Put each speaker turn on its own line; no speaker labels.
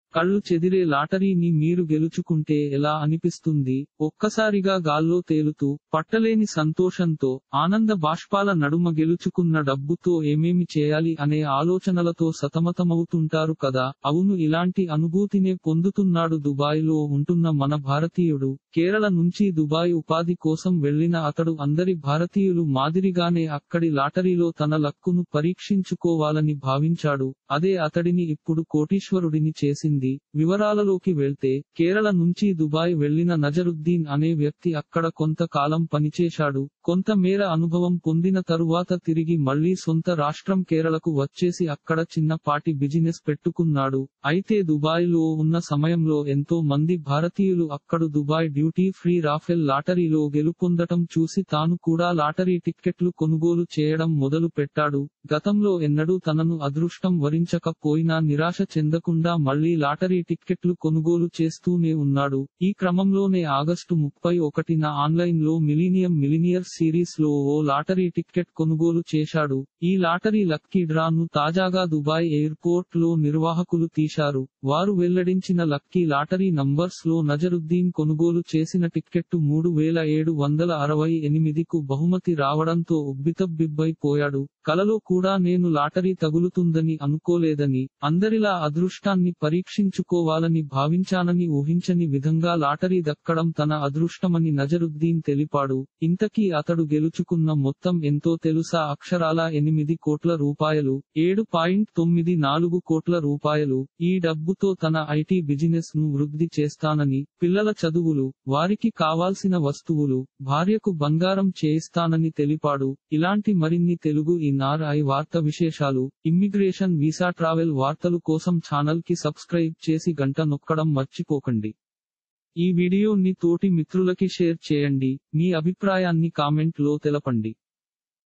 కళ్ళు చెదిరే లాటరీని మీరు గెలుచుకుంటే ఎలా అనిపిస్తుంది ఒక్కసారిగా గాల్లో తేలుతూ పట్టలేని సంతోషంతో ఆనంద బాష్పాల నడుమ గెలుచుకున్న డబ్బుతో ఏమేమి చేయాలి అనే ఆలోచనలతో సతమతమవుతుంటారు కదా అవును ఇలాంటి అనుభూతినే పొందుతున్నాడు దుబాయ్ లో ఉంటున్న మన భారతీయుడు కేరళ నుంచి దుబాయ్ ఉపాధి కోసం వెళ్లిన అతడు అందరి భారతీయులు మాదిరిగానే అక్కడి లాటరీలో తన లక్కును పరీక్షించుకోవాలని భావించాడు అదే అతడిని ఇప్పుడు కోటీశ్వరుడిని చేసింది వివరాలలోకి వెళ్తే కేరళ నుంచి దుబాయ్ వెళ్లిన నజరుద్దీన్ అనే వ్యక్తి అక్కడ కొంతకాలం పనిచేశాడు కొంత మేర అనుభవం పొందిన తరువాత తిరిగి మళ్లీ సొంత రాష్ట్రం కేరళకు వచ్చేసి అక్కడ చిన్నపాటి బిజినెస్ పెట్టుకున్నాడు అయితే దుబాయ్ లో ఉన్న సమయంలో ఎంతో మంది భారతీయులు అక్కడు దుబాయ్ డ్యూటీ ఫ్రీ రాఫెల్ లాటరీలో గెలుపొందటం చూసి తాను కూడా లాటరీ టిక్కెట్లు కొనుగోలు చేయడం మొదలు పెట్టాడు గతంలో ఎన్నడూ తనను అదృష్టం వరించకపోయినా నిరాశ చెందకుండా మళ్లీ లాటరీ టిక్కెట్లు కొనుగోలు చేస్తూనే ఉన్నాడు ఈ క్రమంలోనే ఆగస్టు ముప్పై ఒకటిన ఆన్లైన్ లో మిలీనియం మిలినియర్ సిరీస్ లో ఓ లాటరీ టిక్కెట్ కొనుగోలు చేశాడు ఈ లాటరీ లక్కీ డ్రాను తాజాగా దుబాయ్ ఎయిర్పోర్ట్ లో నిర్వాహకులు తీశారు వారు వెల్లడించిన లక్కీ లాటరీ నంబర్స్ లో నజరుద్దీన్ కొనుగోలు చేసిన టిక్కెట్టు మూడు వేల ఏడు వందల అరవై ఎనిమిదికు బహుమతి రావడంతో ఉబ్బితబ్బిబ్బైపోయాడు కలలో కూడా నేను లాటరీ తగులుతుందని అనుకోలేదని అందరిలా అదృష్టాన్ని పరీక్షించుకోవాలని భావించానని ఊహించని విధంగా లాటరీ దక్కడం తన అదృష్టమని నజరుద్దీన్ తెలిపాడు ఇంతకీ అతడు గెలుచుకున్న మొత్తం ఎంతో తెలుసా అక్షరాల ఎనిమిది కోట్ల రూపాయలు ఏడు పాయింట్ తొమ్మిది నాలుగు కోట్ల రూపాయలు ఈ డబ్బుతో తన ఐటీ బిజినెస్ ను వృద్ధి చేస్తానని పిల్లల చదువులు వారికి కావాల్సిన వస్తువులు భార్యకు బంగారం చేయిస్తానని తెలిపాడు ఇలాంటి మరిన్ని తెలుగు ఈనార్ఐ వార్త విశేషాలు ఇమ్మిగ్రేషన్ వీసా ట్రావెల్ వార్తలు కోసం ఛానల్ కి సబ్స్క్రైబ్ చేసి గంట నొక్కడం మర్చిపోకండి ఈ వీడియోని తోటి మిత్రులకి షేర్ చేయండి మీ అభిప్రాయాన్ని కామెంట్ లో తెలపండి